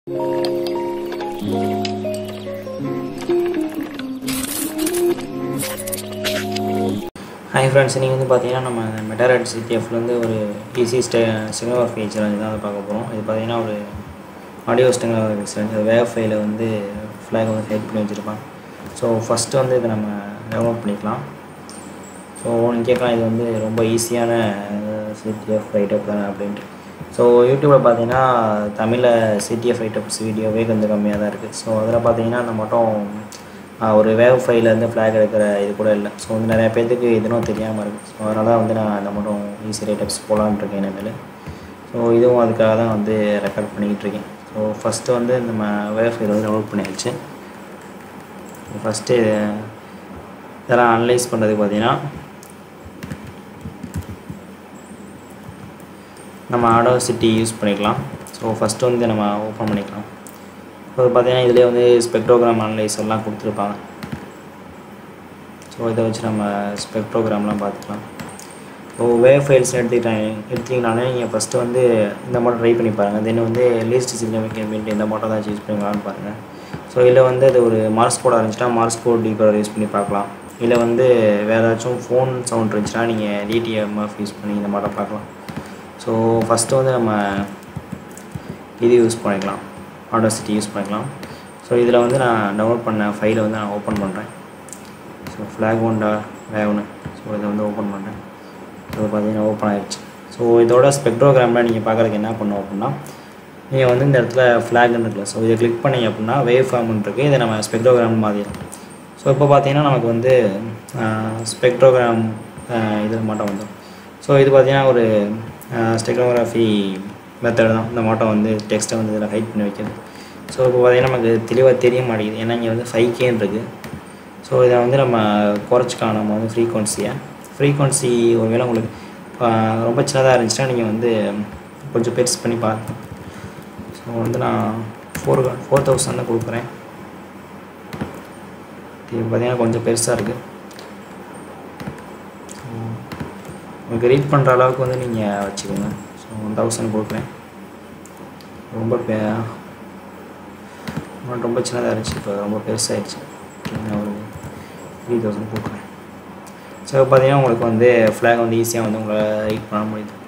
hi friends நீங்கள் வந்து பார்த்தீங்கன்னா நம்ம மெட்டாரட் சிடிஎஃப்லேருந்து ஒரு ஈஸி ஸ்டே சினிமா ஃபீச்சர் தான் வந்து பார்க்க போகிறோம் இது பார்த்தீங்கன்னா ஒரு ஆடியோ ஸ்டெங்கர் எக்ஸ்டென்ஸ் வேவ் ஃபைல வந்து ஃப்ளாக் வந்து ஹைட் பண்ணி வச்சுருப்பாங்க ஸோ ஃபஸ்ட்டு வந்து இதை நம்ம டவுன்லோட் பண்ணிக்கலாம் ஸோ நீங்கள் கேட்கலாம் இது வந்து ரொம்ப ஈஸியான சிடிஎஃப் ரைட்டப் தானே அப்படின்ட்டு ஸோ யூடியூப்பில் பார்த்தீங்கன்னா தமிழில் சிடிஎஃப் ரைட்டப்ஸ் வீடியோவே கொஞ்சம் கம்மியாக தான் இருக்குது ஸோ அதில் பார்த்தீங்கன்னா அந்த மட்டும் ஆஹ், ஒரு வேவ் ஃபைலேருந்து ஃப்ளாக் எடுக்கிற இது கூட இல்லை ஸோ வந்து நிறைய பேர்த்துக்கு இதுனும் தெரியாமல் இருக்குது ஸோ அதனால தான் வந்து நான் அந்த மட்டும் ஈஸி ரைட்டப்ஸ் போகலான்னு இருக்கேன் இனிமேல் ஸோ இதுவும் அதுக்காக தான் வந்து ரெக்கார்ட் பண்ணிக்கிட்டு இருக்கேன் ஸோ ஃபஸ்ட்டு வந்து நம்ம வேவ் ஃபைல் வந்து டவுன்லோட் பண்ணியாச்சு ஃபஸ்ட்டு இதெல்லாம் அனலைஸ் பண்ணுறதுக்கு பார்த்தீங்கன்னா நம்ம ஆடோ சிட்டி யூஸ் பண்ணிக்கலாம் ஸோ ஃபஸ்ட்டு வந்து நம்ம ஓப்பன் பண்ணிக்கலாம் இப்போ பார்த்தீங்கன்னா இதிலே வந்து ஸ்பெக்ட்ரோகிராம் அனலைஸ் எல்லாம் கொடுத்துருப்பாங்க ஸோ இதை வச்சு நம்ம ஸ்பெக்ட்ரோகிராம்லாம் பார்த்துக்கலாம் ஸோ வேவ் ஃபைல்ஸ் எடுத்துக்கிட்டாங்க எடுத்திங்கனாலே நீங்கள் ஃபஸ்ட்டு வந்து இந்த மாடல் ட்ரை பண்ணி பாருங்கள் தென் வந்து லீஸ்ட் சிக்னிஃபிகன்ட் இந்த மாடல் தான் யூஸ் பண்ணிக்கலாம்னு பாருங்கள் ஸோ இதில் வந்து அது ஒரு மார்ஸ் கோடாக இருந்துச்சுன்னா மார்ஸ் கோட் டீகோடர் யூஸ் பண்ணி பார்க்கலாம் இல்லை வந்து வேறு ஏதாச்சும் ஃபோன் சவுண்ட் இருந்துச்சுன்னா நீங்கள் டிடிஎம்எஃப் யூஸ் பண்ணி இந்த மாடல் பார்க்கலாம் ஸோ ஃபஸ்ட்டு வந்து நம்ம இது யூஸ் பண்ணிக்கலாம் ஆடோசிட்டி யூஸ் பண்ணிக்கலாம் ஸோ இதில் வந்து நான் டவுன்லோட் பண்ண ஃபைலை வந்து நான் ஓப்பன் பண்ணுறேன் ஸோ ஃப்ளாக் ஒன்டா வேவனு ஸோ இதை வந்து ஓப்பன் பண்ணுறேன் ஸோ பார்த்தீங்கன்னா ஓப்பன் ஆயிடுச்சு ஸோ இதோட ஸ்பெக்ட்ரோகிராமில் நீங்கள் பார்க்குறதுக்கு என்ன பண்ணும் அப்படின்னா நீங்கள் வந்து இந்த இடத்துல ஃப்ளாக்னு இருக்குல்ல ஸோ இதை கிளிக் பண்ணீங்க அப்படின்னா வேவ் ஃபார்ம்னு இருக்குது இதை நம்ம ஸ்பெக்ட்ரோகிராம் மாற்றிடலாம் ஸோ இப்போ பார்த்தீங்கன்னா நமக்கு வந்து ஸ்பெக்ட்ரோகிராம் இது மட்டும் வந்துடும் ஸோ இது பார்த்தீங்கன்னா ஒரு ஸ்டெக்னோகிராஃபி மெத்தட் தான் இந்த மாட்டம் வந்து டெக்ஸ்ட்டை வந்து இதில் ஹைட் பண்ணி வைக்கிறது ஸோ இப்போ பார்த்தீங்கன்னா நமக்கு தெளிவாக தெரிய மாட்டேங்குது ஏன்னா இங்கே வந்து ஃபைவ் கேன் இருக்குது ஸோ இதை வந்து நம்ம குறைச்சிக்கலாம் நம்ம வந்து ஃப்ரீக்வன்சியை ஃப்ரீக்வன்சி ஒருவேளை உங்களுக்கு ஆஹ், ரொம்ப சின்னதாக இருந்துச்சுன்னா நீங்கள் வந்து கொஞ்சம் பெருசு பண்ணி பாருங்க ஸோ வந்து நான் ஃபோர் ஃபோர் தௌசண்ட் தான் கொடுக்குறேன் இது பார்த்தீங்கன்னா கொஞ்சம் பெருசாக இருக்குது உங்களுக்கு ரீட் பண்ணுற அளவுக்கு வந்து நீங்கள் வச்சுக்கோங்க ஸோ ஒன் தௌசண்ட் கொடுக்குறேன் ரொம்ப பெ முன்னாடி ரொம்ப சின்னதாக இருந்துச்சு இப்போ ரொம்ப பெருசாகிடுச்சு நான் ஒரு த்ரீ தௌசண்ட் கொடுக்குறேன் ஸோ பார்த்தீங்கன்னா உங்களுக்கு வந்து ஃப்ளாக் வந்து ஈஸியாக வந்து உங்களால் ரீட் பண்ண முடியுது